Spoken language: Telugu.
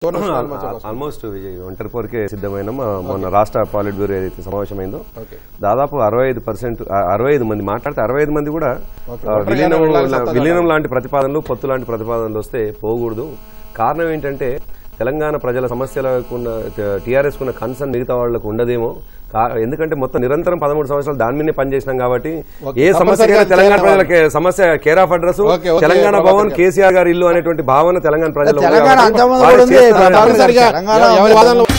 తోరణం ఆల్మోస్ట్ ఒక- ఆల్మోస్ట్ విజయ్ ఒంటరి పోరుకే సిద్ధమైన మా- మొన్న రాష్ట్ర పాలిట్ బ్యూరో ఏదైతే సమావేశమైందో ఓకే దాదాపు అరవై ఐదు పర్సెంట్ అరవై ఐదు మంది మాట్లాడితే అరవై ఐదు మంది కూడా ఓకే. ఆ, ఒంటరిగా విలీనం వెళ్ళాలి సత్తా విలీనం లాంటి ప్రతిపాదనలు పొత్తు లాంటి ప్రతిపాదనలు వస్తే పోకూడదు కారణం ఏంటంటే తెలంగాణ ప్రజల సమస్యలకు ఉన్న టీఆర్ఎస్ కున్న కన్సర్న్ మిగతా వాళ్ళకు ఉండదేమో కా- ఎందుకంటే మొత్తం నిరంతరం పదమూడు సంవత్సరాలు దాని మీదనే పనిచేసినాం కాబట్టి ఓకే. ఏ సమస్య తప్పనిసరిగా తెలంగాణ చేయాలి. ప్రజలకి సమస్య care of address okay, okay, Telangana Prabhakar Bhavan గారు. కేసీఆర్ గారి ఇల్లు అనేటువంటి భావన తెలంగాణ ప్రజలు తెలంగాణ అంతమంది కూడా ఉంది. తప్పనిసరిగా తెలంగాణ ఎవరి వాదనలు